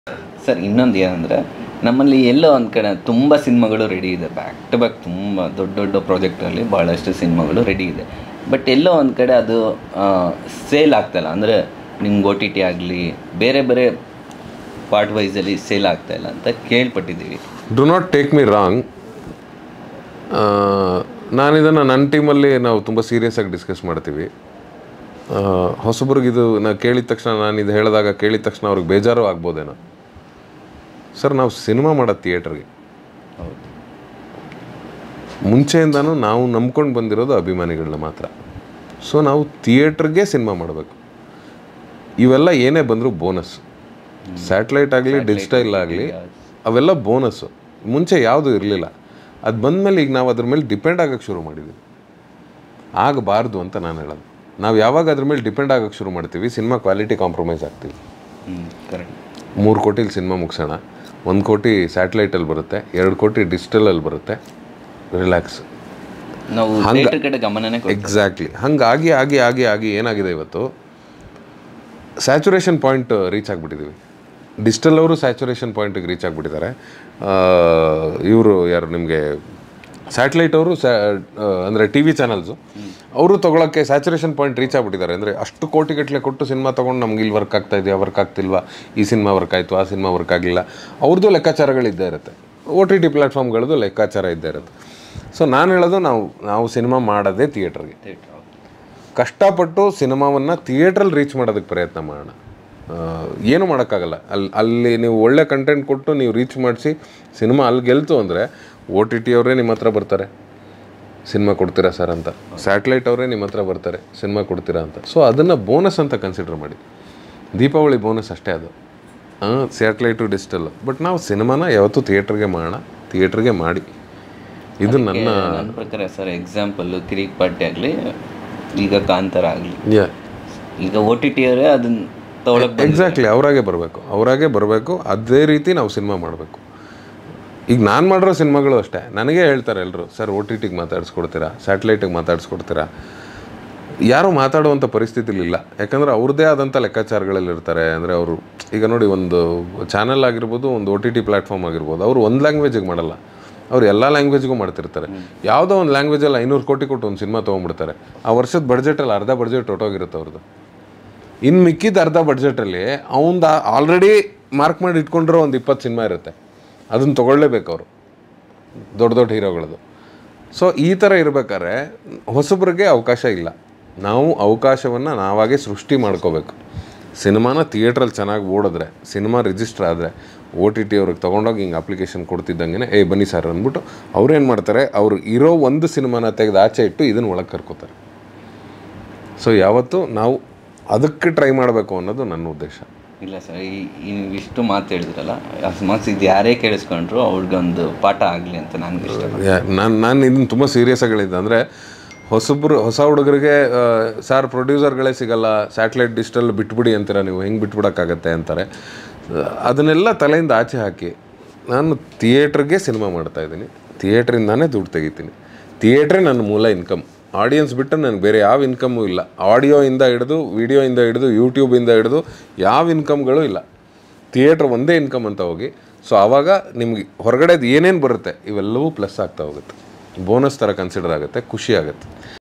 sir ಇನ್ನೊಂದು ಏನಂದರೆ ನಮ್ಮಲ್ಲಿ ಎಲ್ಲೋ ಒಂದು ಕಡೆ ತುಂಬ ಸಿನಿಮಾಗಳು ರೆಡಿ ಇದೆ ಬ್ಯಾಕ್ ಟು ಬ್ಯಾಕ್ ತುಂಬ ದೊಡ್ಡ ದೊಡ್ಡ ಪ್ರಾಜೆಕ್ಟಲ್ಲಿ ಭಾಳಷ್ಟು ಸಿನಿಮಾಗಳು ರೆಡಿ ಇದೆ ಬಟ್ ಎಲ್ಲೋ ಒಂದು ಕಡೆ ಅದು ಸೇಲ್ ಆಗ್ತಾಯಿಲ್ಲ ಅಂದರೆ ನಿಮ್ಗೆ ಒ ಟಿ ಟಿ ಆಗಲಿ ಬೇರೆ ಬೇರೆ ಪಾರ್ಟ್ ವೈಸಲ್ಲಿ ಸೇಲ್ ಆಗ್ತಾಯಿಲ್ಲ ಅಂತ ಕೇಳ್ಪಟ್ಟಿದ್ದೀವಿ do not take me wrong ನಾನು ಇದನ್ನು ನನ್ನ ಟೀಮಲ್ಲಿ ನಾವು ತುಂಬ ಸೀರಿಯಸ್ ಆಗಿ ಡಿಸ್ಕಸ್ ಮಾಡ್ತೀವಿ ಆ, ಹೊಸಬ್ರಿಗೆ ಇದು ನಾ ಕೇಳಿದ ತಕ್ಷಣ ನಾನು ಇದು ಹೇಳಿದಾಗ ಕೇಳಿದ ತಕ್ಷಣ ಅವ್ರಿಗೆ ಬೇಜಾರು ಆಗ್ಬೋದೇನೋ ಸರ್ ನಾವು ಸಿನಿಮಾ ಮಾಡೋದು ಥಿಯೇಟ್ರಿಗೆ ಹೌದು ಮುಂಚೆಯಿಂದನೂ ನಾವು ನಂಬ್ಕೊಂಡು ಬಂದಿರೋದು ಅಭಿಮಾನಿಗಳನ್ನ ಮಾತ್ರ ಸೊ ನಾವು ಥಿಯೇಟ್ರಿಗೆ ಸಿನಿಮಾ ಮಾಡಬೇಕು ಇವೆಲ್ಲ ಏನೇ ಬಂದರೂ ಬೋನಸ್ ಸ್ಯಾಟಲೈಟ್ ಆಗಲಿ ಡಿಜಿಟಲ್ ಆಗಲಿ ಅವೆಲ್ಲ ಬೋನಸ್ಸು ಮುಂಚೆ ಯಾವುದು ಇರಲಿಲ್ಲ ಅದು ಬಂದಮೇಲೆ ಈಗ ನಾವು ಅದ್ರ ಮೇಲೆ ಡಿಪೆಂಡ್ ಆಗೋಕ್ಕೆ ಶುರು ಮಾಡಿದ್ದೀವಿ ಆಗಬಾರ್ದು ಅಂತ ನಾನು ಹೇಳೋದು ನಾವು ಯಾವಾಗ ಅದ್ರ ಮೇಲೆ ಡಿಪೆಂಡ್ ಆಗೋಕ್ಕೆ ಶುರು ಮಾಡ್ತೀವಿ ಸಿನಿಮಾ ಕ್ವಾಲಿಟಿ ಕಾಂಪ್ರಮೈಸ್ ಆಗ್ತೀವಿ ಹ್ಞೂ ಕರೆಕ್ಟ್ ಮೂರು ಕೋಟಿಲಿ ಸಿನಿಮಾ ಮುಗಿಸೋಣ ಒಂದು ಕೋಟಿ ಸ್ಯಾಟಲೈಟಲ್ಲಿ ಬರುತ್ತೆ ಎರಡು ಕೋಟಿ ಡಿಜಿಟಲಲ್ಲಿ ಬರುತ್ತೆ ರಿಲ್ಯಾಕ್ಸ್ ನಾವು ಥಿಯೇಟರ್ ಕಡೆ ಗಮನನೇ ಕೊಡ್ತೀವಿ ಎಕ್ಸಾಕ್ಟ್ಲಿ ಹಂಗಾಗಿ ಆಗಿ ಆಗಿ ಆಗಿ ಏನಾಗಿದೆ ಇವತ್ತು ಸ್ಯಾಚುರೇಷನ್ ಪಾಯಿಂಟ್ ರೀಚ್ ಆಗಿಬಿಟ್ಟಿದ್ದೀವಿ ಡಿಜಿಟಲ್ ಅವರು ಸ್ಯಾಚುರೇಷನ್ ಪಾಯಿಂಟಿಗೆ ರೀಚ್ ಆಗಿಬಿಟ್ಟಿದ್ದಾರೆ ಇವರು ಯಾರು ನಿಮಗೆ ಸ್ಯಾಟಲೈಟ್ ಅವರು ಸ್ಯಾ ಅಂದರೆ ಟಿ ವಿ ಚಾನಲ್ಸು ಅವರು ತೊಗೊಳಕ್ಕೆ ಸ್ಯಾಚುರೇಷನ್ ಪಾಯಿಂಟ್ ರೀಚ್ ಆಗಿಬಿಟ್ಟಿದ್ದಾರೆ ಅಂದರೆ ಅಷ್ಟು ಕೋಟಿಗಟ್ಟಲೆ ಕೊಟ್ಟು ಸಿನಿಮಾ ತೊಗೊಂಡು ನಮ್ಗೆ ಇಲ್ಲಿ ವರ್ಕ್ ಆಗ್ತಾ ಇದೆಯಾ ವರ್ಕ್ ಆಗ್ತಿಲ್ವಾ ಈ ಸಿನಿಮಾ ವರ್ಕ್ ಆಯಿತು ಆ ಸಿನಿಮಾ ವರ್ಕ್ ಆಗಿಲ್ಲ ಅವ್ರದ್ದು ಲೆಕ್ಕಾಚಾರಗಳಿದ್ದೇ ಇರುತ್ತೆ ಒ ಟಿ ಟಿ ಪ್ಲ್ಯಾಟ್ಫಾರ್ಮ್ಗಳದ್ದು ಲೆಕ್ಕಾಚಾರ ಇದ್ದೇ ಇರುತ್ತೆ ಸೊ ನಾನು ಹೇಳೋದು ನಾವು ನಾವು ಸಿನಿಮಾ ಮಾಡೋದೇ ಥಿಯೇಟ್ರಿಗೆ ಥಿಯೇಟ್ರ್ ಕಷ್ಟಪಟ್ಟು ಸಿನಿಮಾವನ್ನು ಥಿಯೇಟ್ರಲ್ಲಿ ರೀಚ್ ಮಾಡೋದಕ್ಕೆ ಪ್ರಯತ್ನ ಮಾಡೋಣ ಆ, ಏನು ಮಾಡೋಕ್ಕಾಗಲ್ಲ ಅಲ್ಲಿ ಅಲ್ಲಿ ನೀವು ಒಳ್ಳೆ ಕಂಟೆಂಟ್ ಕೊಟ್ಟು ನೀವು ರೀಚ್ ಮಾಡಿಸಿ ಸಿನಿಮಾ ಅಲ್ಲಿ ಗೆಲ್ತು ಅಂದರೆ ಓ ಟಿ ಟಿ ಅವರೇ ನಿಮ್ಮ ಹತ್ರ ಬರ್ತಾರೆ ಸಿನಿಮಾ ಕೊಡ್ತೀರಾ ಸರ್ ಅಂತ ಸ್ಯಾಟಲೈಟ್ ಅವರೇ ನಿಮ್ಮ ಹತ್ರ ಬರ್ತಾರೆ ಸಿನಿಮಾ ಕೊಡ್ತೀರಾ ಅಂತ ಸೊ ಅದನ್ನು ಬೋನಸ್ ಅಂತ ಕನ್ಸಿಡರ್ ಮಾಡಿ ದೀಪಾವಳಿ ಬೋನಸ್ ಅಷ್ಟೇ ಅದು ಹಾಂ ಸ್ಯಾಟಲೈಟು ಡಿಜಿಟಲ್ ಬಟ್ ನಾವು ಸಿನಿಮಾನ ಯಾವತ್ತೂ ಥಿಯೇಟ್ರಿಗೆ ಮಾಡೋಣ ಥಿಯೇಟ್ರಿಗೆ ಮಾಡಿ ಇದು ನನ್ನ ನನ್ನ ಪ್ರಕಾರ ಸರ್ ಎಕ್ಸಾಂಪಲ್ಲು ಕಿರಿಕ್ ಪಾರ್ಟಿ ಆಗಲಿ ಈಗ ಕಾಂತಾರ ಆಗಲಿ ಯಾ ಈಗ ಒ ಟಿ ಟಿ ಅವರೇ ಅದನ್ನ ತೊಗೊಳಕ್ಕೆ ಎಕ್ಸಾಕ್ಟ್ಲಿ ಅವರಾಗೆ ಬರಬೇಕು ಅವರಾಗೆ ಬರಬೇಕು ಅದೇ ರೀತಿ ನಾವು ಸಿನಿಮಾ ಮಾಡಬೇಕು ಈಗ ನಾನು ಮಾಡಿರೋ ಸಿನಿಮಾಗಳು ಅಷ್ಟೇ ನನಗೆ ಹೇಳ್ತಾರೆ ಎಲ್ಲರೂ ಸರ್ ಓ ಟಿ ಟಿಗೆ ಮಾತಾಡಿಸ್ಕೊಡ್ತೀರಾ ಸ್ಯಾಟಲೈಟಿಗೆ ಮಾತಾಡಿಸ್ಕೊಡ್ತೀರಾ ಯಾರೂ ಮಾತಾಡುವಂಥ ಪರಿಸ್ಥಿತಿಲಿ ಇಲ್ಲ ಯಾಕಂದರೆ ಅವ್ರದ್ದೇ ಆದಂಥ ಲೆಕ್ಕಾಚಾರಗಳಲ್ಲಿ ಇರ್ತಾರೆ ಅಂದರೆ ಅವರು ಈಗ ನೋಡಿ ಒಂದು ಚಾನಲ್ ಆಗಿರ್ಬೋದು ಒಂದು ಒ ಟಿ ಟಿ ಪ್ಲ್ಯಾಟ್ಫಾರ್ಮ್ ಆಗಿರ್ಬೋದು ಅವರು ಒಂದು ಲ್ಯಾಂಗ್ವೇಜಿಗೆ ಮಾಡಲ್ಲ ಅವ್ರು ಎಲ್ಲ ಲ್ಯಾಂಗ್ವೇಜ್ಗೂ ಮಾಡ್ತಿರ್ತಾರೆ ಯಾವುದೋ ಒಂದು ಲ್ಯಾಂಗ್ವೇಜಲ್ಲಿ ಐನೂರು ಕೋಟಿ ಕೊಟ್ಟು ಒಂದು ಸಿನಿಮಾ ತೊಗೊಂಡ್ಬಿಡ್ತಾರೆ ಆ ವರ್ಷದ ಬಡ್ಜೆಟಲ್ಲಿ ಅರ್ಧ ಬಡ್ಜೆಟ್ ಹೊಟ್ಟೋಗಿರುತ್ತೆ ಅವ್ರದ್ದು ಇನ್ನು ಮಿಕ್ಕಿದ ಅರ್ಧ ಬಡ್ಜೆಟಲ್ಲಿ ಅವನ್ದು ಆಲ್ರೆಡಿ ಮಾರ್ಕ್ ಮಾಡಿ ಇಟ್ಕೊಂಡಿರೋ ಒಂದು ಇಪ್ಪತ್ತು ಸಿನಿಮಾ ಇರುತ್ತೆ ಅದನ್ನು ತೊಗೊಳ್ಳೇಬೇಕು ಅವರು ದೊಡ್ಡ ದೊಡ್ಡ ಹೀರೋಗಳದು ಸೊ ಈ ಥರ ಇರಬೇಕಾದ್ರೆ ಹೊಸಬ್ರಿಗೆ ಅವಕಾಶ ಇಲ್ಲ ನಾವು ಅವಕಾಶವನ್ನು ನಾವಾಗೆ ಸೃಷ್ಟಿ ಮಾಡ್ಕೋಬೇಕು ಸಿನಿಮಾನ ಥಿಯೇಟ್ರಲ್ಲಿ ಚೆನ್ನಾಗಿ ಓಡಿದ್ರೆ ಸಿನಿಮಾ ರಿಜಿಸ್ಟರ್ ಆದರೆ ಓ ಟಿ ಟಿ ಅವ್ರಿಗೆ ತೊಗೊಂಡೋಗಿ ಹಿಂಗೆ ಅಪ್ಲಿಕೇಶನ್ ಕೊಡ್ತಿದ್ದಂಗೆ ಏ ಬನ್ನಿ ಸರ್ ಅಂದ್ಬಿಟ್ಟು ಅವ್ರೇನು ಮಾಡ್ತಾರೆ ಅವ್ರು ಇರೋ ಒಂದು ಸಿನಿಮಾನ ತೆಗೆದು ಆಚೆ ಇಟ್ಟು ಇದನ್ನು ಒಳಗೆ ಕರ್ಕೋತಾರೆ ಸೊ ಯಾವತ್ತೂ ನಾವು ಅದಕ್ಕೆ ಟ್ರೈ ಮಾಡಬೇಕು ಅನ್ನೋದು ನನ್ನ ಉದ್ದೇಶ ಇಲ್ಲ ಸರ್ ಈ ಈ ನೀವು ಇಷ್ಟು ಮಾತು ಹೇಳಿದ್ರಲ್ಲ ಅಕಸ್ಮಾತ್ ಇದು ಯಾರೇ ಕೇಳಿಸ್ಕೊಂಡ್ರು ಅವ್ರಿಗೊಂದು ಪಾಠ ಆಗಲಿ ಅಂತ ನನಗೆ ಇಷ್ಟ ನಾನು ನಾನು ಇದನ್ನು ತುಂಬ ಸೀರಿಯಸ್ ಆಗಿ ಹೇಳಿದ್ದೆ ಅಂದರೆ ಹೊಸಬ್ರು ಹೊಸ ಹುಡುಗರಿಗೆ ಸರ್ ಪ್ರೊಡ್ಯೂಸರ್ಗಳೇ ಸಿಗಲ್ಲ ಸ್ಯಾಟಲೈಟ್ ಡಿಜಿಟಲ್ ಬಿಟ್ಬಿಡಿ ಅಂತೀರ ನೀವು ಹೆಂಗೆ ಬಿಟ್ಬಿಡೋಕ್ಕಾಗತ್ತೆ ಅಂತಾರೆ ಆ, ಅದನ್ನೆಲ್ಲ ತಲೆಯಿಂದ ಆಚೆ ಹಾಕಿ ನಾನು ಥಿಯೇಟ್ರಿಗೆ ಸಿನಿಮಾ ಮಾಡ್ತಾ ಇದ್ದೀನಿ ಥಿಯೇಟ್ರಿಂದಾನೇ ದುಡ್ಡು ತೆಗಿತೀನಿ ಥಿಯೇಟ್ರೇ ನನ್ನ ಮೂಲ ಇನ್ಕಮ್ ಆಡಿಯನ್ಸ್ ಬಿಟ್ಟು ನನಗೆ ಬೇರೆ ಯಾವ ಇನ್ಕಮ್ಮು ಇಲ್ಲ ಆಡಿಯೋಯಿಂದ ಹಿಡಿದು ವಿಡಿಯೋಯಿಂದ ಹಿಡಿದು ಯೂಟ್ಯೂಬಿಂದ ಹಿಡಿದು ಯಾವ ಇನ್ಕಮ್ಗಳು ಇಲ್ಲ ಥಿಯೇಟ್ರ್ ಒಂದೇ ಇನ್ಕಮ್ ಅಂತ ಹೋಗಿ ಸೊ ಆವಾಗ ನಿಮ್ಗೆ ಹೊರಗಡೆದು ಏನೇನು ಬರುತ್ತೆ ಇವೆಲ್ಲವೂ ಪ್ಲಸ್ ಆಗ್ತಾ ಹೋಗುತ್ತೆ ಬೋನಸ್ ಥರ ಕನ್ಸಿಡರ್ ಆಗುತ್ತೆ ಖುಷಿ ಆಗುತ್ತೆ